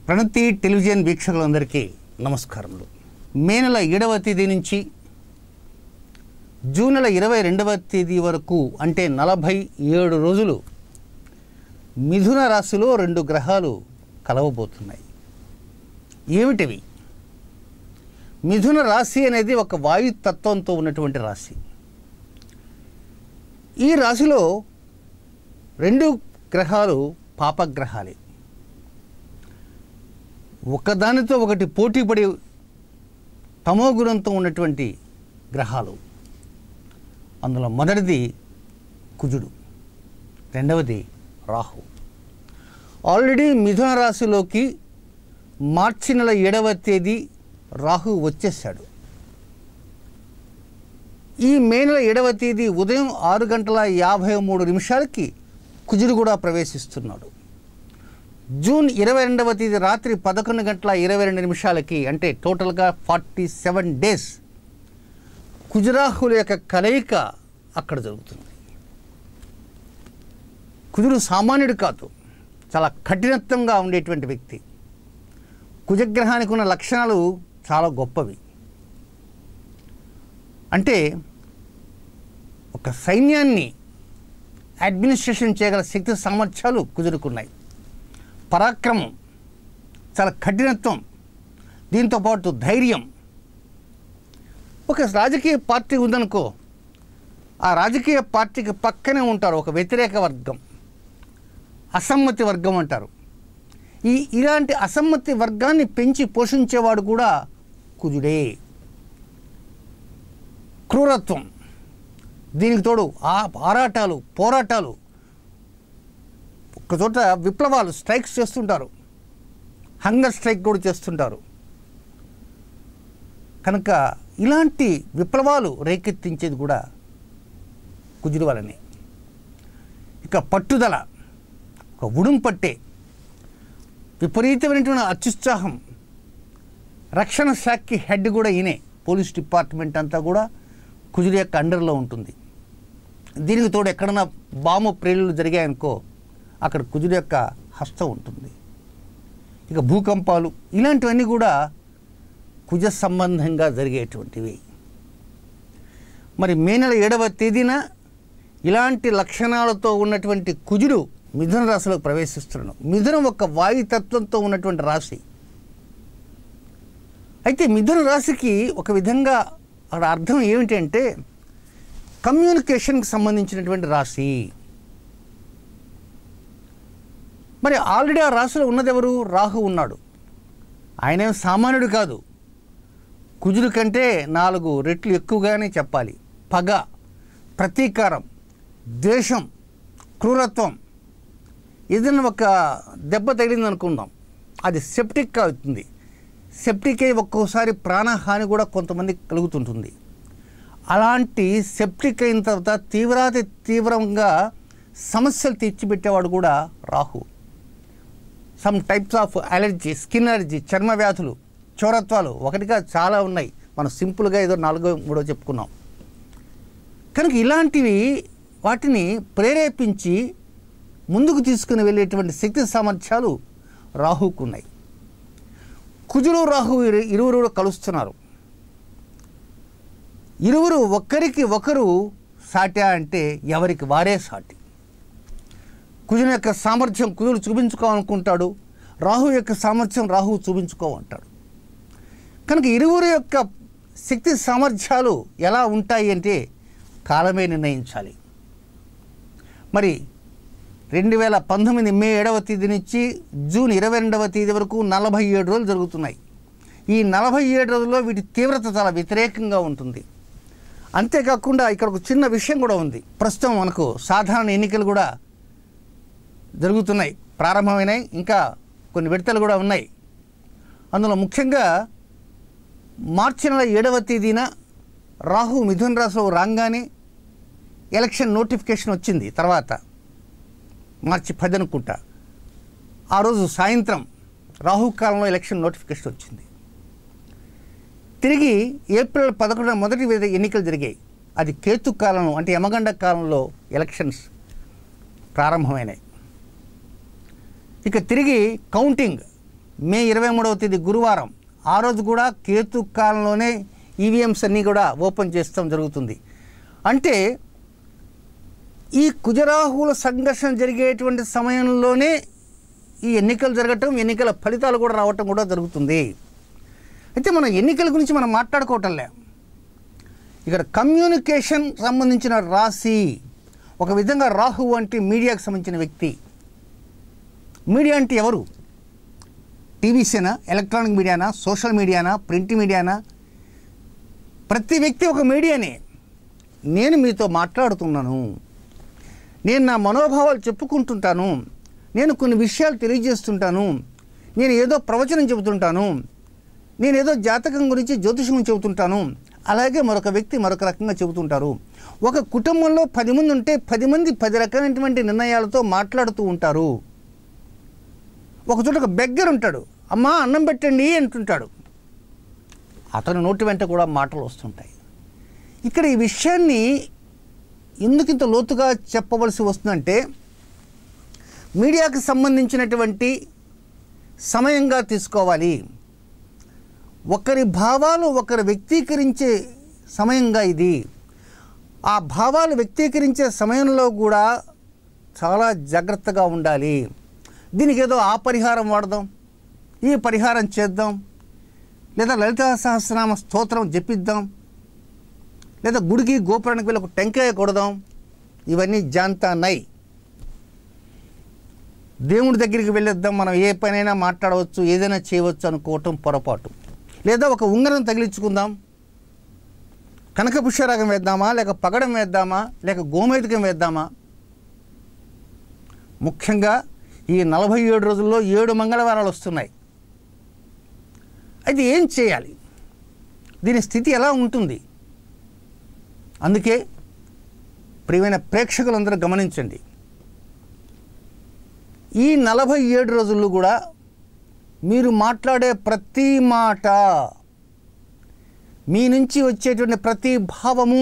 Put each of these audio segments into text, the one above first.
ప్రణతి television వీక్షకులందరికీ నమస్కారములు మే నెల ఏడవ తేదీ నుంచి జూన్ నెల ఇరవై రెండవ తేదీ వరకు అంటే నలభై ఏడు రోజులు మిథున రాశిలో రెండు గ్రహాలు కలవబోతున్నాయి ఏమిటివి మిథున రాశి అనేది ఒక వాయు తత్వంతో ఉన్నటువంటి రాశి ఈ రాశిలో రెండు గ్రహాలు పాపగ్రహాలే ఒకదానితో ఒకటి పోటీపడి తమో గుణంతో ఉన్నటువంటి గ్రహాలు అందులో మొదటిది కుజుడు రెండవది రాహు ఆల్రెడీ మిథున రాశిలోకి మార్చి నెల ఏడవ తేదీ రాహు వచ్చేసాడు ఈ మే నెల ఏడవ తేదీ ఉదయం ఆరు గంటల యాభై మూడు నిమిషాలకి కుజుడు కూడా ప్రవేశిస్తున్నాడు జూన్ ఇరవై రెండవ తేదీ రాత్రి పదకొండు గంటల ఇరవై రెండు నిమిషాలకి అంటే టోటల్గా ఫార్టీ సెవెన్ డేస్ కుజరాహుల యొక్క కలయిక అక్కడ జరుగుతుంది కుజుడు సామాన్యుడు కాదు చాలా కఠినత్వంగా ఉండేటువంటి వ్యక్తి కుజగ్రహానికి ఉన్న లక్షణాలు చాలా గొప్పవి అంటే ఒక సైన్యాన్ని అడ్మినిస్ట్రేషన్ చేయగల శక్తి సామర్థ్యాలు కుదురుకున్నాయి పరాక్రమం చాలా కఠినత్వం దీంతో పాటు ధైర్యం ఒక రాజకీయ పార్టీ ఉందనుకో ఆ రాజకీయ పార్టీకి పక్కనే ఉంటారు ఒక వ్యతిరేక వర్గం అసమ్మతి వర్గం అంటారు ఈ ఇలాంటి అసమ్మతి వర్గాన్ని పెంచి పోషించేవాడు కూడా కుజుడే క్రూరత్వం దీనికి తోడు ఆ ఆరాటాలు పోరాటాలు ఒకచోట విప్లవాలు స్ట్రైక్స్ చేస్తుంటారు హంగర్ స్ట్రైక్ కూడా చేస్తుంటారు కనుక ఇలాంటి విప్లవాలు రేకెత్తించేది కూడా కుజుడు వలనే ఇక పట్టుదల ఒక ఉడుం పట్టే విపరీతమైనటువంటి అత్యుత్సాహం రక్షణ శాఖకి హెడ్ కూడా ఈయనే పోలీస్ డిపార్ట్మెంట్ అంతా కూడా కుజుడు యొక్క అండర్లో ఉంటుంది దీనికి తోడు ఎక్కడన్నా బాంబు ప్రేలులు జరిగాయనుకో అక్కడ కుజుడు యొక్క హస్తం ఉంటుంది ఇక భూకంపాలు ఇలాంటివన్నీ కూడా కుజ సంబంధంగా జరిగేటువంటివి మరి మే నెల ఏడవ తేదీన ఇలాంటి లక్షణాలతో ఉన్నటువంటి కుజుడు మిథున రాశిలో ప్రవేశిస్తున్నాడు మిథునం ఒక వాయుతత్వంతో ఉన్నటువంటి రాశి అయితే మిథున రాశికి ఒక విధంగా అక్కడ అర్థం ఏమిటంటే కమ్యూనికేషన్కి సంబంధించినటువంటి రాశి మరి ఆల్రెడీ ఆ రాశిలో ఉన్నదెవరు రాహు ఉన్నాడు ఆయనేం సామాన్యుడు కాదు కుజుడు కంటే నాలుగు రెట్లు ఎక్కువగానే చెప్పాలి పగ ప్రతీకారం ద్వేషం క్రూరత్వం ఏదైనా ఒక దెబ్బ తగిలింది అనుకుందాం అది సెప్టిక్ అవుతుంది సెప్టిక్ అయి ఒక్కోసారి ప్రాణహాని కూడా కొంతమందికి కలుగుతుంటుంది అలాంటి సెప్టిక్ అయిన తర్వాత తీవ్రాతి తీవ్రంగా సమస్యలు తెచ్చిపెట్టేవాడు కూడా Rahu some types of allergy skin allergy చర్మ వ్యాధులు చోరత్వాలు ఒకటిగా చాలా ఉన్నాయి మనం సింపుల్గా ఏదో నాలుగో మూడో చెప్పుకున్నాం కనుక ఇలాంటివి వాటిని ప్రేరేపించి ముందుకు తీసుకుని వెళ్ళేటువంటి శక్తి సామర్థ్యాలు రాహుకు ఉన్నాయి కుజుడు రాహు ఇరు- ఇరువురు కూడా కలుస్తున్నారు ఇరువురు ఒక్కరికి ఒకరు సాటా అంటే ఎవరికి వారే సాటి కుజుని యొక్క సామర్థ్యం కుజుడు చూపించుకోవాలనుకుంటాడు రాహు యొక్క సామర్థ్యం రాహు చూపించుకోమంటాడు కనుక ఇరువురు యొక్క శక్తి సామర్థ్యాలు ఎలా ఉంటాయి అంటే కాలమే నిర్ణయించాలి మరి రెండు వేల పంతొమ్మిది మే ఏడవ తేదీ నుంచి జూన్ ఇరవై రెండవ తేదీ వరకు నలభై ఏడు రోజులు జరుగుతున్నాయి ఈ నలభై ఏడు రోజుల్లో వీటి తీవ్రత చాలా వ్యతిరేకంగా ఉంటుంది అంతేకాకుండా ఇక్కడ ఒక చిన్న విషయం కూడా ఉంది ప్రస్తుతం మనకు సాధారణ ఎన్నికలు కూడా జరుగుతున్నాయి ప్రారంభమైనాయి ఇంకా కొన్ని విడతలు కూడా ఉన్నాయి అందులో ముఖ్యంగా మార్చి నెల ఏడవ తేదీన రాహు మిథున్ రాశిలో రాగానే ఎలక్షన్ నోటిఫికేషన్ వచ్చింది తర్వాత మార్చి పది అనుకుంటా ఆ రోజు సాయంత్రం రాహుకాలంలో ఎలక్షన్ నోటిఫికేషన్ వచ్చింది తిరిగి ఏప్రిల్ పదకొండున మొదటి విడత ఎన్నికలు జరిగాయి అది కేతు కాలంలో అంటే యమగండ కాలంలో ఎలక్షన్స్ ప్రారంభమైనాయి ఇక తిరిగి కౌంటింగ్ మే ఇరవై మూడవ తేదీ గురువారం ఆ రోజు కూడా కేతు కాలంలోనే ఈవీఎంస్ అన్నీ కూడా ఓపెన్ చేస్తాం జరుగుతుంది అంటే ఈ కుజరాహుల సంఘర్షణ జరిగేటువంటి సమయంలోనే ఈ ఎన్నికలు జరగటం ఎన్నికల ఫలితాలు కూడా రావటం కూడా జరుగుతుంది అయితే మనం ఎన్నికల గురించి మనం మాట్లాడుకోవటంలే ఇక్కడ కమ్యూనికేషన్ సంబంధించిన రాశి ఒక విధంగా రాహు అంటే మీడియాకు సంబంధించిన వ్యక్తి మీడియా అంటే ఎవరు టీవీసేనా ఎలక్ట్రానిక్ మీడియానా సోషల్ మీడియానా ప్రింట్ మీడియానా ప్రతి వ్యక్తి ఒక మీడియానే నేను మీతో మాట్లాడుతున్నాను నేను నా మనోభావాలు చెప్పుకుంటుంటాను నేను కొన్ని విషయాలు తెలియజేస్తుంటాను నేను ఏదో ప్రవచనం చెబుతుంటాను నేను ఏదో జాతకం గురించి జ్యోతిషం చెబుతుంటాను అలాగే మరొక వ్యక్తి మరొక రకంగా చెబుతుంటారు ఒక కుటుంబంలో పది మంది ఉంటే పది మంది పది రకమైనటువంటి నిర్ణయాలతో మాట్లాడుతూ ఉంటారు ఒక చోట ఒక బెగ్గర్ ఉంటాడు అమ్మా అన్నం పెట్టండి అంటుంటాడు అతని నోటి వెంట కూడా మాటలు వస్తుంటాయి ఇక్కడ ఈ విషయాన్ని ఎందుకు ఇంత లోతుగా చెప్పవలసి వస్తుందంటే మీడియాకి సంబంధించినటువంటి సమయంగా తీసుకోవాలి ఒకరి భావాలు ఒకరు వ్యక్తీకరించే సమయంగా ఇది ఆ భావాలు వ్యక్తీకరించే సమయంలో కూడా చాలా జాగ్రత్తగా ఉండాలి దీనికి ఏదో ఆ పరిహారం వాడదాం ఈ పరిహారం చేద్దాం లేదా లలితా సహస్రనామ స్తోత్రం జపిద్దాం లేదా గుడికి గోపురానికి వెళ్ళి ఒక టెంకాయ కొడదాం ఇవన్నీ జాంతా నై దేవుడి దగ్గరికి వెళ్ళొద్దాం మనం ఏ పనైనా మాట్లాడవచ్చు ఏదైనా చేయవచ్చు అనుకోవటం పొరపాటు లేదా ఒక ఉంగరం తగిలించుకుందాం కనక పుష్యరాగం వేద్దామా లేక పగడం వేద్దామా లేక గోమేధికం వేద్దామా ముఖ్యంగా ఈ నలభై ఏడు రోజుల్లో ఏడు మంగళవారాలు వస్తున్నాయి అయితే ఏం చేయాలి దీని స్థితి ఎలా ఉంటుంది అందుకే ప్రియమైన ప్రేక్షకులందరూ గమనించండి ఈ నలభై ఏడు రోజుల్లో కూడా మీరు మాట్లాడే ప్రతి మాట మీ నుంచి వచ్చేటువంటి ప్రతి భావము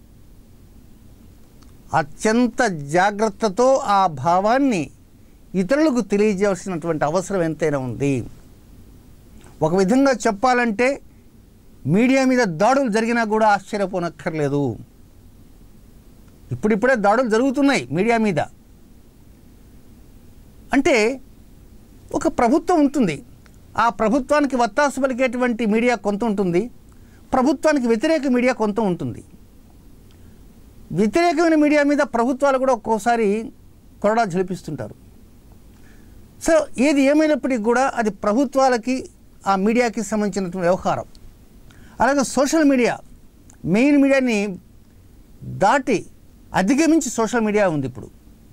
అత్యంత జాగ్రత్తతో ఆ భావాన్ని ఇతరులకు తెలియజేయాల్సినటువంటి అవసరం ఎంతైనా ఉంది ఒక విధంగా చెప్పాలంటే మీడియా మీద దాడులు జరిగినా కూడా ఆశ్చర్యపోనక్కర్లేదు ఇప్పుడిప్పుడే దాడులు జరుగుతున్నాయి మీడియా మీద అంటే ఒక ప్రభుత్వం ఉంటుంది ఆ ప్రభుత్వానికి వత్తాసు పలికేటువంటి మీడియా కొంత ఉంటుంది ప్రభుత్వానికి వ్యతిరేక మీడియా కొంత ఉంటుంది వ్యతిరేకమైన మీడియా మీద ప్రభుత్వాలు కూడా ఒక్కోసారి కొరడా జలిపిస్తుంటారు సో ఏది ఏమైనప్పటికీ కూడా అది ప్రభుత్వాలకి ఆ మీడియాకి సంబంధించినటువంటి వ్యవహారం అలాగే సోషల్ మీడియా మెయిన్ మీడియాని దాటి అధిగమించి సోషల్ మీడియా ఉంది ఇప్పుడు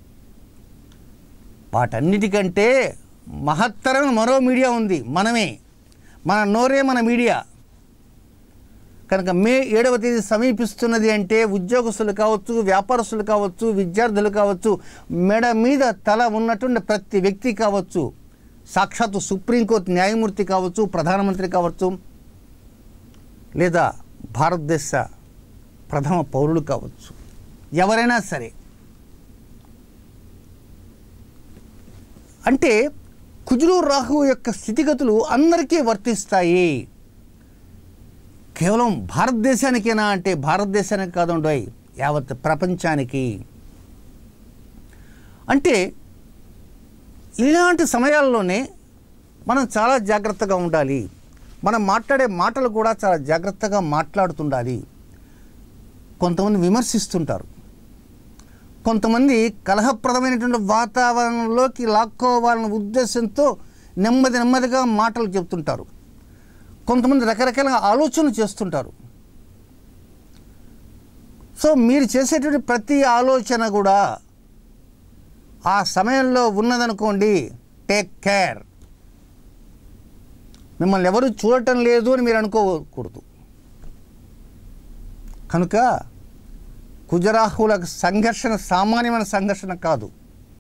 వాటన్నిటికంటే మహత్తరమైన మరో మీడియా ఉంది మనమే మన నోరే మన మీడియా కనుక మే ఏడవ తేదీ సమీపిస్తున్నది అంటే ఉద్యోగస్తులు కావచ్చు వ్యాపారస్తులు కావచ్చు విద్యార్థులు కావచ్చు మెడ మీద తల ఉన్నటువంటి ప్రతి వ్యక్తి కావచ్చు సాక్షాత్తు సుప్రీంకోర్టు న్యాయమూర్తి కావచ్చు ప్రధానమంత్రి కావచ్చు లేదా భారతదేశ ప్రథమ పౌరులు కావచ్చు ఎవరైనా సరే అంటే కుజులు రాహు యొక్క స్థితిగతులు అందరికీ వర్తిస్తాయి కేవలం భారతదేశానికేనా అంటే భారతదేశానికి కాదండోయ్ యావత్ ప్రపంచానికి అంటే ఇలాంటి సమయాల్లోనే మనం చాలా జాగ్రత్తగా ఉండాలి మనం మాట్లాడే మాటలు కూడా చాలా జాగ్రత్తగా మాట్లాడుతుండాలి కొంతమంది విమర్శిస్తుంటారు కొంతమంది కలహప్రదమైనటువంటి వాతావరణంలోకి లాక్కోవాలనే ఉద్దేశంతో నెమ్మది నెమ్మదిగా మాటలు చెప్తుంటారు కొంతమంది రకరకాల ఆలోచనలు చేస్తుంటారు సో మీరు చేసేటువంటి ప్రతి ఆలోచన కూడా ఆ సమయంలో ఉన్నదనుకోండి టేక్ కేర్ మిమ్మల్ని ఎవరు చూడటం లేదు అని మీరు అనుకోకూడదు కనుక కుజరాహుల సంఘర్షణ సామాన్యమైన సంఘర్షణ కాదు